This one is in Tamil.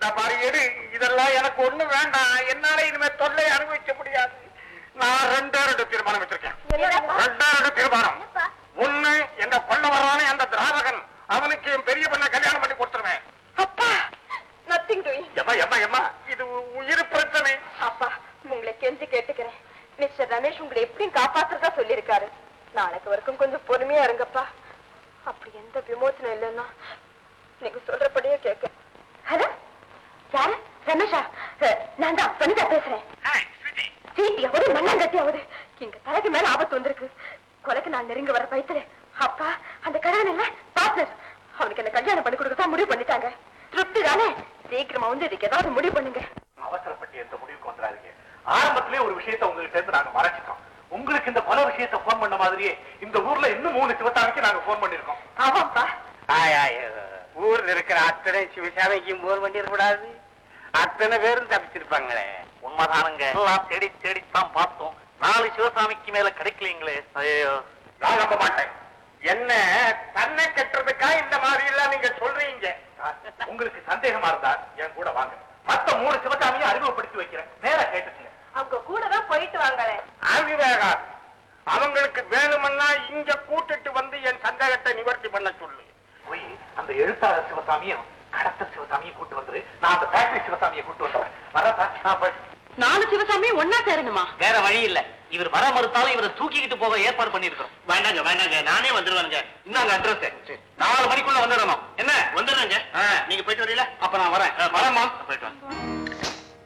நான் பாரு எடு இதெல்லாம் எனக்கு ஒண்ணு வேண்டாம் என்னால இனிமே தொல்லை அனுபவிக்க முடியாது நான் ரெண்டே ரெண்டு தீர்மானம் வச்சிருக்கேன் ரெண்டே ரெண்டு தீர்மானம் ஒண்ணு எங்க கொள்ள வர்றானே அந்த திராவகன் அவனுக்கு என் பெரிய பண்ண கல்யாணம் பண்ணி கொடுத்துருவேன் அப்பா நத்திங் டூயிங் எம்மா எம்மா எம்மா இது உயிர் பிரச்சனை அப்பா உங்களை கெஞ்சி கேட்டுக்கிறேன் மிஸ்டர் ரமேஷ் உங்களை எப்படியும் காப்பாத்துறதா சொல்லியிருக்காரு நாளைக்கு வரைக்கும் கொஞ்சம் பொறுமையா இருங்கப்பா அப்படி எந்த விமோசனம் இல்லைன்னா நீங்க சொல்றபடியே கேட்க ஹலோ யாரு ரமேஷா அஹ், நான் தான் வனிதா பேசுறேன் சீட்டியாவது மண்ணாங்கட்டியாவது இங்க தலைக்கு மேல ஆபத்து வந்திருக்கு கொலைக்கு நான் நெருங்க வர பயத்துல அப்பா அந்த கல்யாணம் இல்ல பார்ட்னர் அவனுக்கு என்ன கல்யாணம் பண்ணி கொடுக்க முடிவு பண்ணிட்டாங்க திருப்தி தானே சீக்கிரமா வந்து இதுக்கு ஏதாவது முடிவு பண்ணுங்க அவசரப்பட்டு எந்த முடிவுக்கு வந்துடாதீங்க ஆரம்பத்திலே ஒரு விஷயத்தை உங்ககிட்ட இருந்து நாங்க மறைச்சிட்டோம் உங்களுக்கு இந்த கொலை விஷயத்தை போன் பண்ண மாதிரியே இந்த ஊர்ல இன்னும் மூணு சிவத்தாமிக்கு நாங்க போன் பண்ணிருக்கோம் ஆமாப்பா ஊர்ல இருக்கிற அத்தனை சிவசாமிக்கும் போர் பண்ணிடக்கூடாது அத்தனை பேரும் தப்பிச்சிருப்பாங்களே உண்மைதானுங்க எல்லாம் தேடி தேடித்தான் பார்த்தோம் நாலு சிவசாமிக்கு மேல கிடைக்கலீங்களே ஐயோ நான் நம்ப மாட்டேன் என்ன தன்னை கட்டுறதுக்கா இந்த மாதிரி எல்லாம் நீங்க சொல்றீங்க உங்களுக்கு சந்தேகமா இருந்தா என் கூட வாங்க மத்த மூணு சிவசாமியை அறிமுகப்படுத்தி வைக்கிறேன் நேரா கேட்டுச்சுங்க அவங்க கூட தான் போயிட்டு வாங்களே ஆவிவேகா அவங்களுக்கு வேணுமன்னா இங்க கூட்டிட்டு வந்து என் சந்தேகத்தை நிவர்த்தி பண்ண சொல்லு போய் அந்த எழுத்தாளர் சிவசாமியும் கடத்த சிவசாமியும் கூட்டு வந்துரு நான் அந்த ஃபேக்டரி சிவசாமியை கூட்டு வந்துடுறேன் வரதா நான் போய் நாலு சிவசாமி ஒன்னா சேரணுமா வேற வழி இல்ல இவர் வர மறுத்தாலும் இவரை தூக்கிக்கிட்டு போக ஏற்பாடு பண்ணிருக்கோம் வேண்டாங்க வேண்டாங்க நானே வந்துருவானுங்க இந்தாங்க அட்ரஸ் நாலு மணிக்குள்ள வந்துடணும் என்ன வந்துடுறேங்க நீங்க போயிட்டு வரீங்களா அப்ப நான் வரேன் வரேம்மா போயிட்டு வாங்க